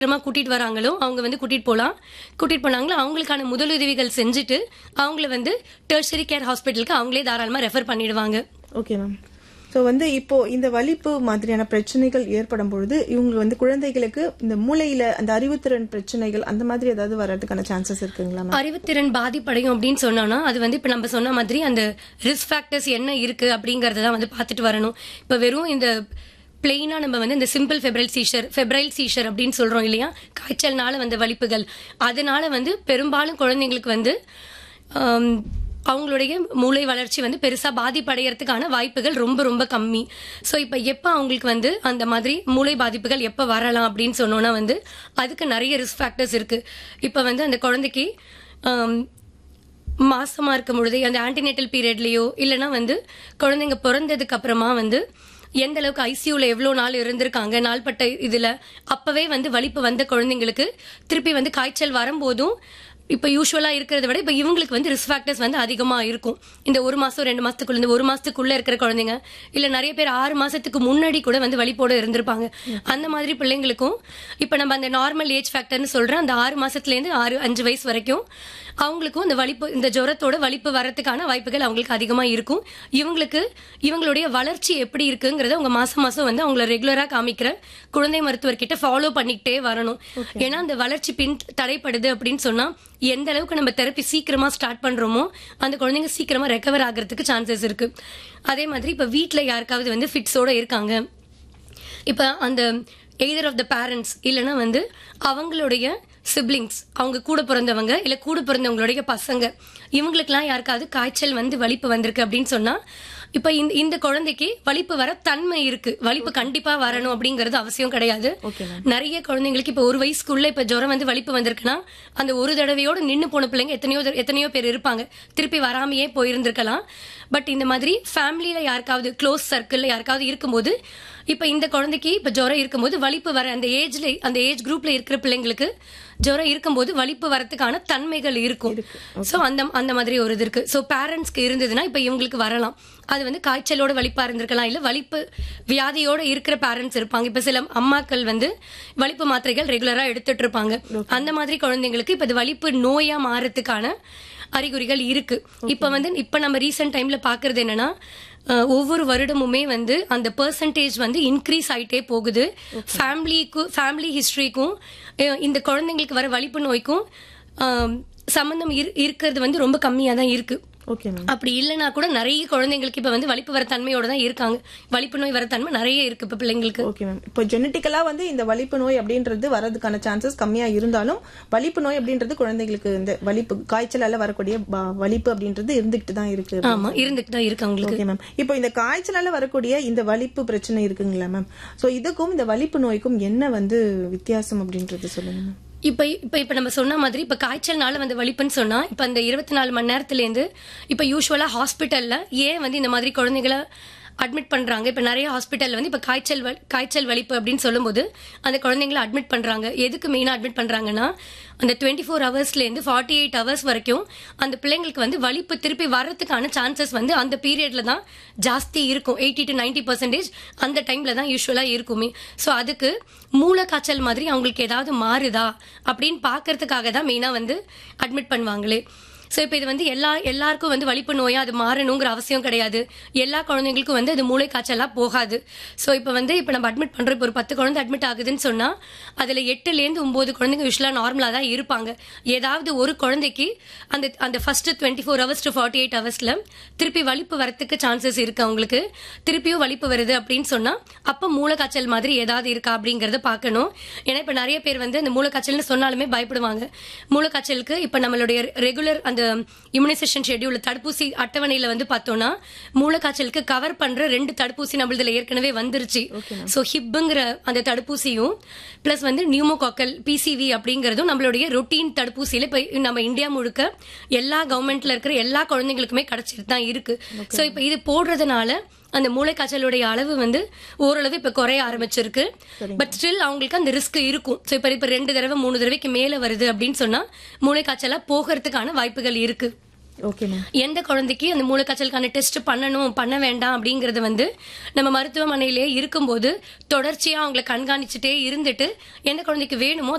அப்புறமா கூட்டிட்டு வராங்களோ அவங்க வந்து கூட்டிட்டு போகலாம் கூட்டிட்டு போனாங்களோ அவங்களுக்கான முதலுதவிகள் செஞ்சுட்டு அவங்கள வந்து டெர்ஷரி கேர் ஹாஸ்பிட்டலுக்கு அவங்களே தாராளமா ரெஃபர் பண்ணிடுவாங்க ஓகே மேம் ஸோ வந்து இப்போ இந்த வலிப்பு மாதிரியான பிரச்சனைகள் ஏற்படும் பொழுது இவங்க வந்து குழந்தைகளுக்கு இந்த மூளையில அந்த அறிவுத்திறன் பிரச்சனைகள் அந்த மாதிரி ஏதாவது வர்றதுக்கான சான்சஸ் இருக்குங்களா மேம் அறிவுத்திறன் பாதிப்படையும் அப்படின்னு சொன்னோம்னா அது வந்து இப்ப நம்ம சொன்ன மாதிரி அந்த ரிஸ்க் ஃபேக்டர்ஸ் என்ன இருக்கு அப்படிங்கறத தான் வந்து பார்த்துட்டு வரணும் இப்ப வெறும் இந்த பிளெயினா நம்ம வந்து இந்த simple febrile seizure febrile seizure அப்படின்னு சொல்றோம் இல்லையா காய்ச்சல்னால வந்த வலிப்புகள் அதனால வந்து பெரும்பாலும் குழந்தைங்களுக்கு வந்து ஆம், அவங்களுடைய மூளை வளர்ச்சி வந்து பெருசா பாதிப்படையறதுக்கான வாய்ப்புகள் ரொம்ப ரொம்ப கம்மி ஸோ இப்போ எப்போ அவங்களுக்கு வந்து அந்த மாதிரி மூளை பாதிப்புகள் எப்போ வரலாம் அப்படின்னு சொன்னோம்னா வந்து அதுக்கு நிறைய ரிஸ்க் ஃபேக்டர்ஸ் இருக்கு இப்போ வந்து அந்த குழந்தைக்கு ஆம், மாசமா இருக்கும் பொழுது அந்த ஆன்டினேட்டல் பீரியட்லயோ இல்லைன்னா வந்து குழந்தைங்க பிறந்ததுக்கு அப்புறமா வந்து எந்த அளவுக்கு ஐசியூல எவ்வளவு நாள் இருந்திருக்காங்க நாள்பட்ட இதுல அப்பவே வந்து வலிப்பு வந்த குழந்தைங்களுக்கு திருப்பி வந்து காய்ச்சல் வரும்போதும் இப்ப யூஸ்வலா இருக்கிறத விட இப்ப இவங்களுக்கு வந்து ரிஸ்க் ஃபேக்டர்ஸ் வந்து அதிகமா இருக்கும் இந்த ஒரு மாசம் ரெண்டு மாசத்துக்குள்ள இந்த ஒரு மாசத்துக்குள்ள இருக்கிற குழந்தைங்க இல்ல நிறைய பேர் ஆறு மாசத்துக்கு முன்னாடி கூட வந்து வலிப்போட இருந்திருப்பாங்க அந்த மாதிரி பிள்ளைங்களுக்கும் இப்ப நம்ம அந்த நார்மல் ஏஜ் ஃபேக்டர்னு சொல்ற அந்த ஆறு மாசத்துல இருந்து ஆறு அஞ்சு வயசு வரைக்கும் அவங்களுக்கும் இந்த வலிப்பு இந்த ஜுரத்தோட வலிப்பு வரதுக்கான வாய்ப்புகள் அவங்களுக்கு அதிகமா இருக்கும் இவங்களுக்கு இவங்களுடைய வளர்ச்சி எப்படி இருக்குங்கிறத அவங்க மாசம் மாசம் வந்து அவங்கள ரெகுலரா காமிக்கிற குழந்தை மருத்துவர்கிட்ட ஃபாலோ பண்ணிக்கிட்டே வரணும் ஏன்னா அந்த வளர்ச்சி பின் தடைப்படுது அப்படின்னு சொன்னா எந்த அளவுக்கு நம்ம தெரப்பி சீக்கிரமா ஸ்டார்ட் பண்றோமோ அந்த குழந்தைங்க சீக்கிரமா ரெக்கவர் ஆகிறதுக்கு சான்சஸ் இருக்கு அதே மாதிரி இப்ப வீட்ல யாருக்காவது வந்து ஃபிட்ஸோட இருக்காங்க இப்ப அந்த எய்தர் ஆஃப் த பேரண்ட்ஸ் இல்லைன்னா வந்து அவங்களுடைய சிப்ளிங்ஸ் அவங்க கூட பிறந்தவங்க இல்ல கூட பிறந்தவங்களுடைய பசங்க இவங்களுக்கெல்லாம் யாருக்காவது காய்ச்சல் வந்து வலிப்பு வந்திருக்கு அப்படின்னு சொன்னா இப்ப இந்த இந்த குழந்தைக்கு வலிப்பு வர தன்மை இருக்கு வலிப்பு கண்டிப்பா வரணும் அப்படிங்கறது அவசியம் கிடையாது Okay, நிறைய குழந்தைங்களுக்கு இப்ப ஒரு வயசுக்குள்ள இப்ப ஜுரம் வந்து வலிப்பு வந்திருக்குன்னா அந்த ஒரு தடவையோட நின்னு போன பிள்ளைங்க எத்தனையோ தட- எத்தனையோ பேர் இருப்பாங்க திருப்பி வராமையே போயிருந்திருக்கலாம் பட் இந்த மாதிரி ஃபேமிலியில யாருக்காவது க்ளோஸ் சர்க்கிள்ல யாருக்காவது இருக்கும்போது இப்ப இந்த குழந்தைக்கு இப்ப ஜுரம் இருக்கும்போது வலிப்பு வர அந்த ஏஜ்ல அந்த ஏஜ் குரூப்ல இருக்கிற பிள்ளைங்களுக்கு ஜுரம் இருக்கும்போது வலிப்பு வரதுக்கான தன்மைகள் இருக்கும் சோ அந்த அந்த மாதிரி ஒரு இது இருக்கு சோ பேரண்ட்ஸ்க்கு இருந்ததுன்னா இப்ப இவங்களுக்கு வரலாம் அது வந்து காய்ச்சலோட வலிப்பா இருந்திருக்கலாம் இல்ல வலிப்பு வியாதியோட இருக்கிற பேரண்ட்ஸ் இருப்பாங்க இப்ப சில அம்மாக்கள் வந்து வலிப்பு மாத்திரைகள் ரெகுலரா எடுத்துட்டு இருப்பாங்க அந்த மாதிரி குழந்தைங்களுக்கு இப்ப இது வலிப்பு நோயா மாறதுக்கான அறிகுறிகள் இருக்கு இப்ப வந்து இப்ப நம்ம ரீசெண்ட் டைம்ல பாக்குறது என்னன்னா அஹ், ஒவ்வொரு வருடமுமே வந்து அந்த பெர்சன்டேஜ் வந்து இன்க்ரீஸ் ஆயிட்டே போகுது ஃபேமிலிக்கு ஃபேமிலி ஹிஸ்டரிக்கும் இந்த குழந்தைங்களுக்கு வர வலிப்பு நோய்க்கும் அஹ், சம்பந்தம் இரு- இருக்கிறது வந்து ரொம்ப கம்மியா தான் இருக்கு ஓகே மேம் அப்படி இல்லைன்னா கூட நிறைய குழந்தைங்களுக்கு இப்ப வந்து வலிப்பு வர தன்மையோட தான் இருக்காங்க வலிப்பு நோய் வர தன்மை நிறைய இருக்கு இப்ப பிள்ளைங்களுக்கு ஓகே மேம் இப்போ ஜெனட்டிக்கலா வந்து இந்த வலிப்பு நோய் அப்படின்றது வரதுக்கான சான்சஸ் கம்மியா இருந்தாலும் வலிப்பு நோய் அப்படின்றது குழந்தைகளுக்கு இந்த வலிப்பு காய்ச்சலால வரக்கூடிய ப- வலிப்பு அப்படின்றது இருந்துகிட்டு தான் இருக்கு ஆமா இருந்துட்டு தான் இருக்கு அவங்களுக்கு ஓகே மேம் இப்போ இந்த காய்ச்சலால வரக்கூடிய இந்த வலிப்பு பிரச்சனை இருக்குங்களா மேம் சோ இதுக்கும் இந்த வலிப்பு நோய்க்கும் என்ன வந்து வித்தியாசம் அப்படின்றது சொல்லுங்க மேம் இப்ப இப்ப இப்ப நம்ம சொன்ன மாதிரி இப்ப காய்ச்சல்னால வந்து வலிப்புன்னு சொன்னா இப்ப அந்த இருபத்தி நாலு மணி நேரத்துல இருந்து இப்ப யூஸ்வலா ஹாஸ்பிட்டல்ல ஏன் வந்து இந்த மாதிரி குழந்தைகளை அட்மிட் பண்றாங்க இப்ப நிறைய ஹாஸ்பிட்டல்ல வந்து இப்ப காய்ச்சல் வ- காய்ச்சல் வலிப்பு அப்படின்னு சொல்லும்போது அந்த குழந்தைங்களை அட்மிட் பண்றாங்க எதுக்கு மெயினா அட்மிட் பண்றாங்கன்னா அந்த டுவெண்ட்டி ஃபோர் ஹவர்ஸ்ல இருந்து ஃபார்ட்டி எயிட் ஹவர்ஸ் வரைக்கும் அந்த பிள்ளைங்களுக்கு வந்து வலிப்பு திருப்பி வர்றதுக்கான சான்சஸ் வந்து அந்த பீரியட்ல தான் ஜாஸ்தி இருக்கும் எயிட்டி டு நைன்டி பர்சன்டேஜ் அந்த டைம்ல தான் யூஸ்வலா இருக்குமே ஸோ அதுக்கு மூளை காய்ச்சல் மாதிரி அவங்களுக்கு ஏதாவது மாறுதா அப்படின்னு பார்க்கறதுக்காக தான் மெயினா வந்து அட்மிட் பண்ணுவாங்களே ஸோ இப்போ இது வந்து எல்லா எல்லாருக்கும் வந்து வலிப்பு நோயா அது மாறணுங்கிற அவசியம் கிடையாது எல்லா குழந்தைங்களுக்கும் வந்து அது மூளை காய்ச்சலா போகாது ஸோ இப்போ வந்து இப்போ நம்ம அட்மிட் பண்றோம் இப்போ ஒரு பத்து குழந்தை அட்மிட் ஆகுதுன்னு சொன்னா அதுல எட்டுலேருந்து ஒன்பது குழந்தைங்க யூஸ்வலாக நார்மலாக தான் இருப்பாங்க ஏதாவது ஒரு குழந்தைக்கு அந்த அந்த first twenty four hours to forty eight ஹவர்ஸ்ல திருப்பி வலிப்பு வரத்துக்கு சான்சஸ் இருக்கு அவங்களுக்கு திருப்பியும் வலிப்பு வருது அப்படின்னு சொன்னா அப்ப மூளை காய்ச்சல் மாதிரி ஏதாவது இருக்கா அப்படிங்கறத பார்க்கணும் ஏன்னா இப்ப நிறைய பேர் வந்து அந்த மூளை காய்ச்சல்னு சொன்னாலுமே பயப்படுவாங்க மூளை காய்ச்சலுக்கு இப்ப நம்மளுடைய ரெகுலர் அந்த இம்யூனைசேஷன் ஷெட்யூல் தடுப்பூசி அட்டவணையில வந்து பார்த்தோம்னா மூளை காய்ச்சலுக்கு கவர் பண்ற ரெண்டு தடுப்பூசி நம்மளதுல ஏற்கனவே வந்துருச்சு சோ ஹிப்புங்கிற அந்த தடுப்பூசியும் பிளஸ் வந்து நியூமோகாக்கல் பிசிவி அப்படிங்கறதும் நம்மளுடைய ரொட்டீன் தடுப்பூசியில இப்ப நம்ம இந்தியா முழுக்க எல்லா கவர்மெண்ட்ல இருக்கிற எல்லா குழந்தைங்களுக்குமே கிடைச்சிட்டு தான் இருக்கு சோ இப்ப இது போடுறதுனால அந்த மூளை காய்ச்சலுடைய அளவு வந்து ஓரளவு இப்ப குறைய ஆரம்பிச்சிருக்கு பட் ஸ்டில் அவங்களுக்கு அந்த ரிஸ்க் இருக்கும் சோ இப்ப இப்ப ரெண்டு தடவை மூணு தடவைக்கு மேல வருது அப்படின்னு சொன்னா மூளை காய்ச்சலா போகிறதுக்கான வாய்ப்புகள் இருக்கு ஓகே மேம் எந்த குழந்தைக்கு அந்த மூளைக்காய்ச்சலுக்கான டெஸ்ட் பண்ணணும் பண்ண வேண்டாம் அப்படிங்கறது வந்து நம்ம மருத்துவமனையிலே இருக்கும்போது தொடர்ச்சியா அவங்களை கண்காணிச்சுட்டே இருந்துட்டு எந்த குழந்தைக்கு வேணுமோ